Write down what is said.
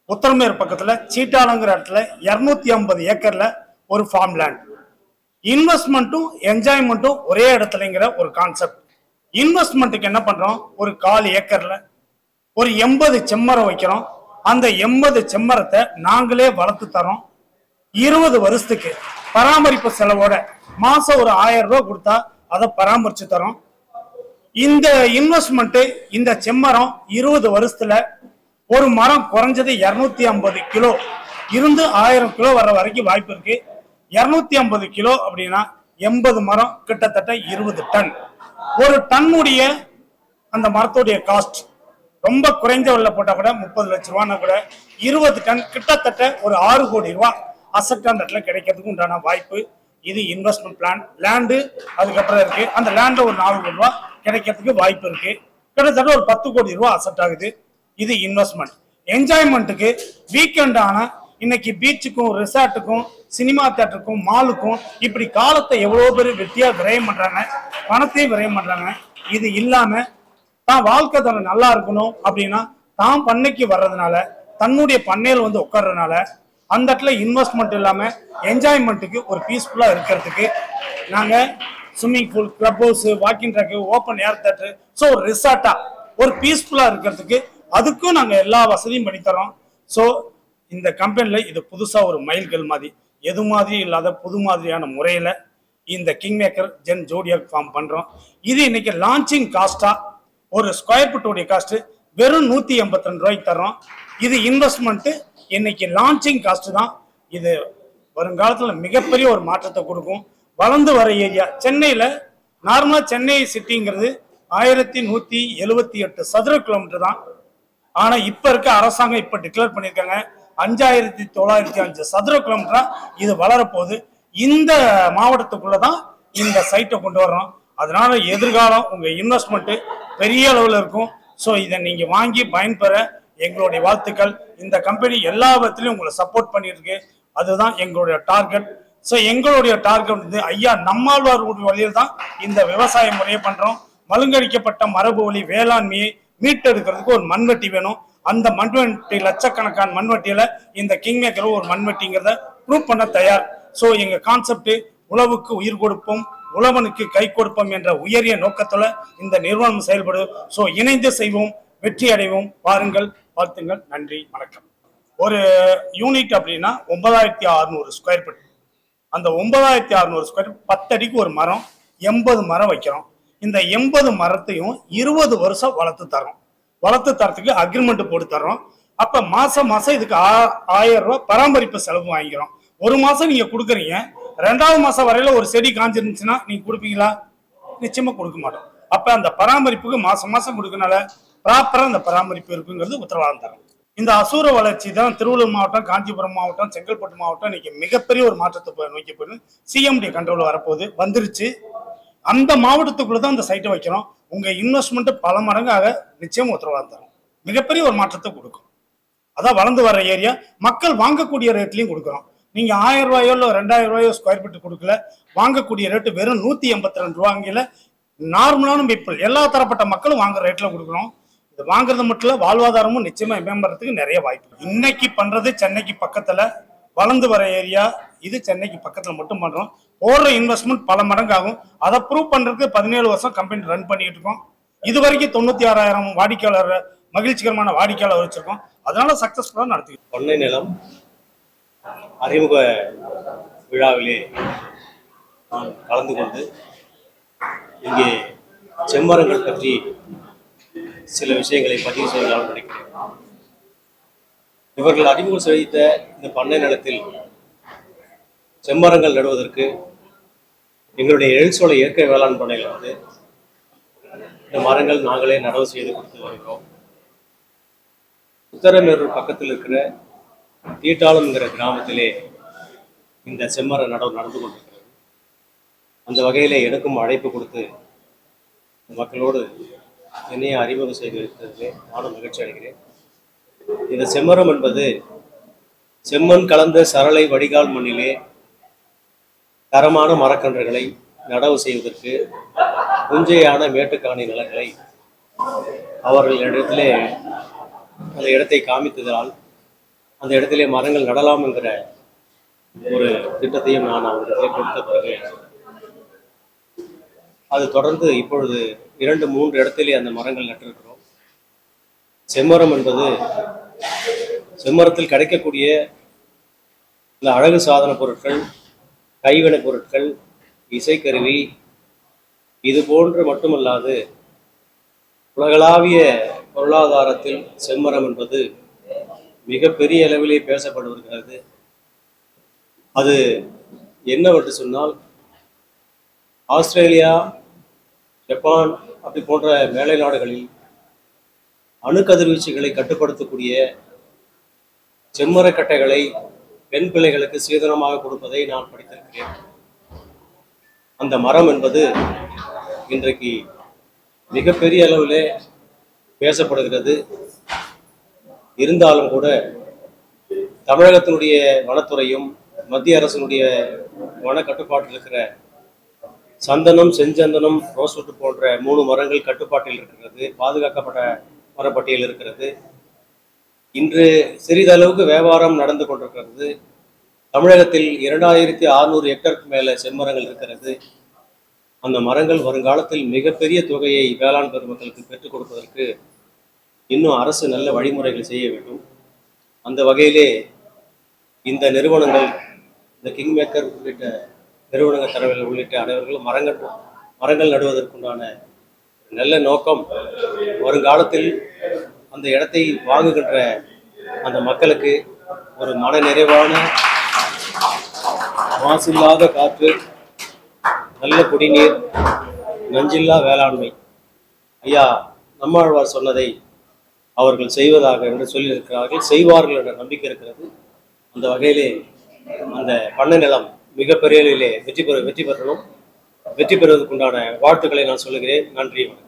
உத்தரமேர் பக்கத்துல சீட்டாளங்கிற இடத்துல இருநூத்தி ஐம்பது ஏக்கர்ல ஒரு ஃபார்ம் லேண்ட் இன்வெஸ்ட்மெண்ட்டும் என்ஜாய்மெண்ட்டும் ஒரே இடத்துலங்கிற ஒரு கான்செப்ட் இன்வெஸ்ட்மெண்ட்டுக்கு என்ன பண்றோம் ஒரு கால் ஏக்கர்ல ஒரு எண்பது செம்மரம் வைக்கிறோம் அந்த எண்பது செம்மரத்தை நாங்களே வளர்த்து தரோம் இருபது வருஷத்துக்கு பராமரிப்பு செலவோட மாசம் ஒரு ஆயிரம் ரூபாய் கொடுத்தா அதை பராமரிச்சு தரோம் இந்த இன்வெஸ்ட்மெண்ட் இந்த செம்மரம் இருபது வருஷத்துல ஒரு மரம் குறைஞ்சது இருநூத்தி ஐம்பது கிலோ இருந்து ஆயிரம் கிலோ வர வரைக்கும் வாய்ப்பு இருக்கு இருநூத்தி ஐம்பது கிலோ அப்படின்னா எண்பது மரம் கிட்டத்தட்ட இருபது டன் ஒரு டன்னுடைய அந்த மரத்துடைய காஸ்ட் ரொம்ப குறைந்த விலையில போட்டா கூட முப்பது லட்ச ரூபான்னா கூட இருபது டன் கிட்டத்தட்ட ஒரு ஆறு கோடி ரூபாய் அசட் அந்த இடத்துல கிடைக்கிறதுக்கு உண்டான வாய்ப்பு இது இன்வெஸ்ட்மெண்ட் பிளான் லேண்டு அதுக்கப்புறம் இருக்கு அந்த லேண்ட்ல ஒரு நாலு கோடி ரூபாய் கிடைக்கிறதுக்கு வாய்ப்பு இருக்கு கிட்டத்தட்ட ஒரு பத்து கோடி ரூபாய் அசட் ஆகுது இது இன்வெஸ்ட்மெண்ட் என்ஜாய்மெண்ட்டுக்கு வீக்கெண்ட் ஆனா இன்னைக்கு பீச்சுக்கும் ரிசார்ட்டுக்கும் சினிமா தியேட்டருக்கும் மாலுக்கும் இப்படி காலத்தை எவ்வளவு பேர் வெட்டியா விரயம் பண்றாங்க பணத்தையும் விரயம் பண்றாங்க இது இல்லாம தான் வாழ்க்கை தரம் நல்லா இருக்கணும் அப்படின்னா தான் பண்ணைக்கு வர்றதுனால தன்னுடைய பண்ணையில் வந்து உட்கார்றதுனால அந்த இடத்துல இன்வெஸ்ட்மெண்ட் இல்லாம என்ஜாய்மெண்ட்டுக்கு ஒரு பீஸ்ஃபுல்லா இருக்கிறதுக்கு நாங்க swimming pool club house walking track open air theatre so ஒரு ரிசார்ட்டா ஒரு பீஸ்ஃபுல்லா இருக்கிறதுக்கு அதுக்கும் நாங்க எல்லா வசதியும் பண்ணி தரோம் ஸோ இந்த கம்பெனில இது புதுசா ஒரு மைல்கல் மாதிரி எது மாதிரி இல்லாத புது மாதிரியான முறையில இந்த king maker zen zodiac form பண்றோம் இது இன்னைக்கு லான்ச்சிங் காஸ்டா ஒரு ஸ்கொயர் ஃபுட்டோடைய காஸ்ட் வெறும் நூத்தி எண்பத்தி ரெண்டு ரூபாய்க்கு தர்றோம் இது இன்வெஸ்ட்மெண்ட் இன்னைக்கு லான்ச்சிங் காஸ்ட் தான் இது வருங்காலத்துல மிகப்பெரிய ஒரு மாற்றத்தை கொடுக்கும் வளர்ந்து வர ஏரியா சென்னையில நார்மலா சென்னை சிட்டிங்கிறது ஆயிரத்தி நூத்தி எழுவத்தி எட்டு சதுர கிலோமீட்டர் தான் ஆனா இப்ப இருக்க அரசாங்கம் இப்ப டிக்ளேர் பண்ணிருக்காங்க அஞ்சாயிரத்தி தொள்ளாயிரத்தி அஞ்சு சதுர கிலோமீட்டரா இது வளரப்போகுது இந்த மாவட்டத்துக்குள்ள தான் இந்த சைட்டை கொண்டு வர்றோம் அதனால எதிர்காலம் உங்க இன்வெஸ்ட்மெண்ட் பெரிய அளவுல இருக்கும் ஸோ இதை நீங்க வாங்கி பயன்பெற எங்களுடைய வாழ்த்துக்கள் இந்த கம்பெனி எல்லா விதத்திலையும் உங்களை சப்போர்ட் பண்ணிட்டு இருக்கு அதுதான் எங்களுடைய டார்கெட் ஸோ எங்களுடைய டார்கெட் வந்து ஐயா நம்மாழ்வார் வழியில் தான் இந்த விவசாய முறையை பண்றோம் மழுங்கடிக்கப்பட்ட மரபு வழி வேளாண்மையை மீட்டெடுக்கிறதுக்கு ஒரு மண்வெட்டி வேணும் அந்த மண்வெட்டி லட்சக்கணக்கான மண்வெட்டியில இந்த கிங் மேக்கர் ஒரு மண்வெட்டிங்கிறத ப்ரூவ் பண்ண தயார் ஸோ எங்க கான்செப்ட் உழவுக்கு உயிர் கொடுப்போம் உழவனுக்கு கை கொடுப்போம் என்ற உயரிய நோக்கத்துல இந்த நிறுவனம் செயல்படும் ஸோ இணைந்து செய்வோம் வெற்றி அடைவோம் பாருங்கள் வாழ்த்துங்கள் நன்றி வணக்கம் ஒரு யூனிட் அப்படின்னா ஒன்பதாயிரத்தி அறுநூறு ஸ்கொயர் ஃபீட் அந்த ஒன்பதாயிரத்தி அறுநூறு ஸ்கொயர் பத்தடிக்கு ஒரு மரம் எண்பது மரம் வைக்கிறோம் இந்த எண்பது மரத்தையும் இருபது வருஷம் வளர்த்து தரோம் வளர்த்து தரத்துக்கு அக்ரிமெண்ட் போட்டு தர்றோம் அப்ப மாசம் மாசம் இதுக்கு ஆ- ஆயிரம் ரூபாய் பராமரிப்பு செலவு வாங்கிக்கிறோம் ஒரு மாசம் நீங்க கொடுக்குறீங்க ரெண்டாவது மாசம் வரையில ஒரு செடி காஞ்சிருந்துச்சுன்னா நீங்க கொடுப்பீங்களா நிச்சயமா கொடுக்க மாட்டோம் அப்ப அந்த பராமரிப்புக்கு மாசம் மாசம் கொடுக்கறனால ப்ராப்பரா அந்த பராமரிப்பு இருக்குங்கிறது உத்தரவாதம் தரும் இந்த அசூர வளர்ச்சி தான் திருவள்ளூர் மாவட்டம் காஞ்சிபுரம் மாவட்டம் செங்கல்பட்டு மாவட்டம் இன்னைக்கு மிகப்பெரிய ஒரு மாற்றத்தை போய் நோக்கி போயிடும் சிஎம்டி கண்ட்ரோல் வரப்போகுது வந்துருச்சு அந்த மாவட்டத்துக்குள்ள தான் அந்த சைட்டை வைக்கிறோம் உங்க இன்வெஸ்ட்மெண்ட் பல மடங்காக நிச்சயம் உத்தரவாதம் தரும் மிகப்பெரிய ஒரு மாற்றத்தை கொடுக்கும் அதான் வளர்ந்து வர ஏரியா மக்கள் வாங்கக்கூடிய ரேட்லயும் கொடுக்குறோம் நீங்க ஆயிரம் ரூபாயோ இல்ல ரெண்டாயிரம் ரூபாயோ ஸ்கொயர் ஃபீட் கொடுக்கல வாங்கக்கூடிய ரேட்டு வெறும் நூத்தி எண்பத்தி ரெண்டு ரூபாங்கில நார்மலான பீப்புள் எல்லா தரப்பட்ட மக்களும் வாங்குற ரேட்ல கொடுக்குறோம் இது வாங்குறது மட்டும் இல்ல வாழ்வாதாரமும் நிச்சயமா மேம்படுறதுக்கு நிறைய வாய்ப்பு இருக்கு. இன்னைக்கு பண்றது சென்னைக்கு பக்கத்துல வளர்ந்து வர ஏரியா இது சென்னைக்கு பக்கத்துல மட்டும் பண்றோம் போடுற இன்வெஸ்ட்மெண்ட் பல மடங்கு ஆகும் அதை ப்ரூவ் பண்றதுக்கு பதினேழு வருஷம் கம்பெனி ரன் பண்ணிட்டு இருக்கோம் இது வரைக்கும் தொண்ணூத்தி ஆறாயிரம் வாடிக்கையாளர் மகிழ்ச்சிகரமான வாடிக்கையாளர் வச்சிருக்கோம் அதனால சக்சஸ்ஃபுல்லா நடத்தி பண்ணை நிலம் அறிமுக விழாவிலே நான் கலந்து கொண்டு இங்கே செம்மரங்கள் பற்றி சில விஷயங்களை பதிவு செய்யலாம் நினைக்கிறேன் இவர்கள் அறிமுகம் செய்த இந்த பண்ணை நிலத்தில் செம்மரங்கள் நடுவதற்கு எங்களுடைய எழுச்சோலை இயற்கை வேளாண் பண்ணையில் வந்து இந்த மரங்கள் நாங்களே நடவு செய்து கொடுத்து வருகிறோம் உத்தரமேரூர் பக்கத்தில் இருக்கிற தீட்டாளம்ங்கிற கிராமத்திலே இந்த செம்மர நடவு நடந்து கொண்டிருக்கிறது அந்த வகையிலே எனக்கும் அழைப்பு கொடுத்து மக்களோடு என்னையும் அறிமுகம் செய்து வைத்ததிலே நானும் மகிழ்ச்சி அடைகிறேன் இந்த செம்மரம் என்பது செம்மண் கலந்த சரளை வடிகால் மண்ணிலே தரமான மரக்கன்றுகளை நடவு செய்வதற்கு புஞ்சையான மேட்டுக்காணி நிலங்களை அவர்கள் இடத்திலே அந்த இடத்தை காமித்ததால் அந்த இடத்திலே மரங்கள் நடலாம் என்கிற ஒரு திட்டத்தையும் நான் அவரிடத்திலே கொடுத்த பிறகு அது தொடர்ந்து இப்பொழுது இரண்டு மூன்று இடத்திலே அந்த மரங்கள் நட்டிருக்கிறோம் செம்மரம் என்பது செம்மரத்தில் கிடைக்கக்கூடிய இந்த அழகு சாதன பொருட்கள் கைவினைப் பொருட்கள் இசைக்கருவி இது போன்று மட்டுமல்லாது உலகளாவிய பொருளாதாரத்தில் செம்மரம் என்பது மிகப்பெரிய அளவிலே பேசப்பட்டு வருகிறது அது என்னவென்று சொன்னால் ஆஸ்திரேலியா ஜப்பான் அப்படி போன்ற மேலை நாடுகளில் அணுக்கதிர்வீச்சுகளை கட்டுப்படுத்தக்கூடிய செம்மரக்கட்டைகளை பெண் பிள்ளைகளுக்கு சீதனமாக கொடுப்பதை நான் படித்திருக்கிறேன் அந்த மரம் என்பது இன்றைக்கு மிகப்பெரிய அளவிலே பேசப்படுகிறது இருந்தாலும் கூட தமிழகத்தினுடைய வனத்துறையும் மத்திய அரசினுடைய வன கட்டுப்பாட்டில் இருக்கிற சந்தனம் செஞ்சந்தனம் ரோஸ்வுட் போன்ற மூணு மரங்கள் கட்டுப்பாட்டில் இருக்கிறது பாதுகாக்கப்பட்ட மரப்பட்டியல் இருக்கிறது இன்று சிறிதளவுக்கு வியாபாரம் நடந்து கொண்டிருக்கிறது தமிழகத்தில் இரண்டாயிரத்தி அறுநூறு ஹெக்டருக்கு மேலே செம்மரங்கள் இருக்கிறது அந்த மரங்கள் வருங்காலத்தில் மிகப்பெரிய தொகையை வேளாண் பெருமக்களுக்கு பெற்றுக் கொடுப்பதற்கு இன்னும் அரசு நல்ல வழிமுறைகள் செய்ய வேண்டும் அந்த வகையிலே இந்த நிறுவனங்கள் இந்த கிங் மேக்கர் உள்ளிட்ட நிறுவனங்கள் தலைவர்கள் உள்ளிட்ட அனைவர்களும் மரங்கள் மரங்கள் நடுவதற்குண்டான நல்ல நோக்கம் வருங்காலத்தில் அந்த இடத்தை வாங்குகின்ற அந்த மக்களுக்கு ஒரு மன நிறைவான மாசில்லாத காற்று நல்ல குடிநீர் நஞ்சில்லா வேளாண்மை ஐயா நம்மாழ்வார் சொன்னதை அவர்கள் செய்வதாக என்று சொல்லியிருக்கிறார்கள் செய்வார்கள் என்ற நம்பிக்கை இருக்கிறது அந்த வகையிலே அந்த பண்ணை நிலம் மிகப்பெரிய அளவிலே வெற்றி பெற வெற்றி பெறணும் வெற்றி பெறுவதற்குண்டான வாழ்த்துக்களை நான் சொல்லுகிறேன் நன்றி வணக்கம்